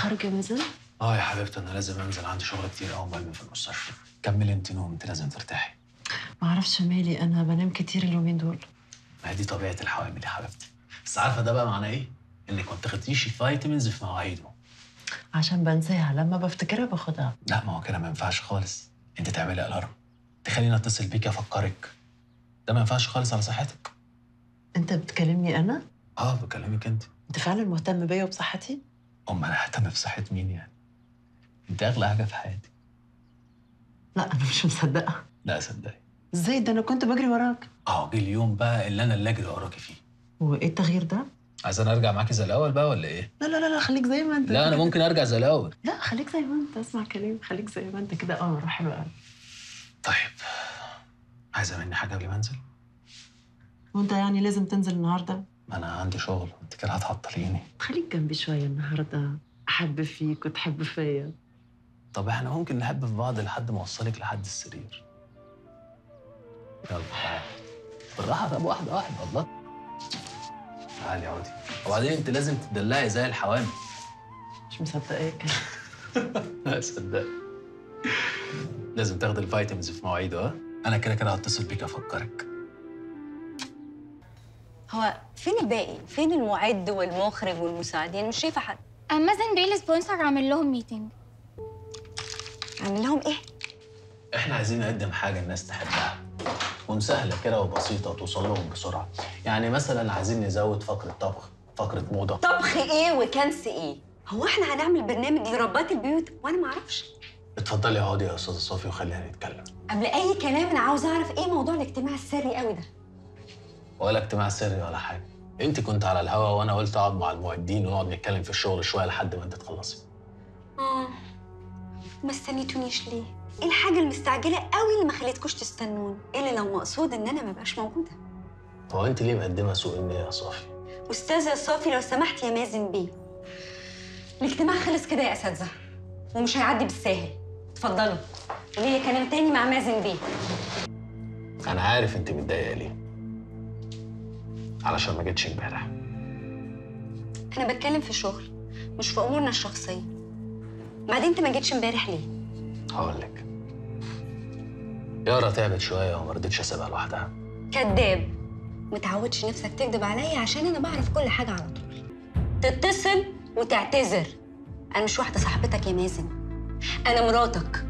خارج يا مازن اه يا حبيبتي انا لازم انزل عندي شغل كتير قوي مهم في المستشفى كملي انت نوم انت لازم ترتاحي ما اعرفش مالي انا بنام كتير اليومين دول ما هي دي طبيعه الحوامل يا حبيبتي بس عارفه ده بقى معناه ايه؟ انك ما بتاخديش الفيتامينز في مواعيده عشان بنساها لما بفتكرها باخدها لا ما هو كده ما ينفعش خالص انت تعملي الارم تخليني اتصل بيكي افكرك ده ما ينفعش خالص على صحتك انت بتكلمني انا اه بكلمك انت انت فعلا مهتم بيا وبصحتي امال انا ههتم بصحه مين يعني انت اغلى حاجه في حياتي لا انا مش مصدقه لا صدقي ازاي ده انا كنت بجري وراك اه جه اليوم بقى اللي انا اللي اجري وراكي فيه وايه التغيير ده عايز انا ارجع معاكي زي الاول بقى ولا ايه لا لا لا لا خليك زي ما انت لا انا ممكن ارجع زي الاول لا خليك زي ما انت اسمع كلامي خليك زي ما انت كده اه روح حلو قوي طيب عايزه مني حاجه قبل ما انزل وانت يعني لازم تنزل النهارده ما انا عندي شغل انت كده هتعطليني خليك جنبي شويه النهارده احب فيك وتحب فيا طب احنا ممكن نحب في بعض لحد ما اوصلك لحد السرير يلا تعالي بالراحه طب واحده واحده الله تعالي اقعدي وبعدين انت لازم تدلعي زي الحوامل مش مصدقاك لا صدق لازم تاخد الفيتامينز في مواعيده ها انا كده كده هتصل بيك افكرك هو فين الباقي؟ فين المعد والمخرج والمساعدين؟ مش شايفه حد. مازن بيه السبونسر عامل لهم ميتنج اعمل لهم ايه؟ احنا عايزين نقدم حاجه الناس تحبها تكون سهله كده وبسيطه وتوصل لهم بسرعه يعني مثلا عايزين نزود فقره طبخ فقره موضه طبخ ايه وكنس ايه؟ هو احنا هنعمل برنامج لربات البيوت وانا ما اعرفش؟ اتفضلي اقعدي يا استاذه صافي وخلينا نتكلم قبل اي كلام انا عاوزه اعرف ايه موضوع الاجتماع السري قوي ده؟ ولا اجتماع سري ولا حاجه انت كنت على الهوا وانا قلت اقعد مع المعدين ونقعد نتكلم في الشغل شويه لحد ما انت تخلصي اه ما استنيتونيش ليه؟ ايه الحاجه المستعجله قوي اللي ما خليتكوش تستنوني؟ الا لو مقصود ان انا ما بقاش موجوده. هو انت ليه مقدمه سوء النيه يا صافي استاذه صافي لو سمحت يا مازن بيه. الاجتماع خلص كده يا اساتذه ومش هيعدي بالساهل. اتفضلوا. وليا كلام تاني مع مازن بيه. انا عارف انت متضايقه ليه علشان ما جيتش امبارح انا بتكلم في شغل مش في امورنا الشخصيه. بعدين انت ما جيتش امبارح ليه؟ هقول لك يارا تعبت شويه وما رضيتش اسيبها لوحدها كذاب متعودش نفسك تكذب عليا عشان انا بعرف كل حاجه على طول تتصل وتعتذر انا مش واحده صاحبتك يا مازن انا مراتك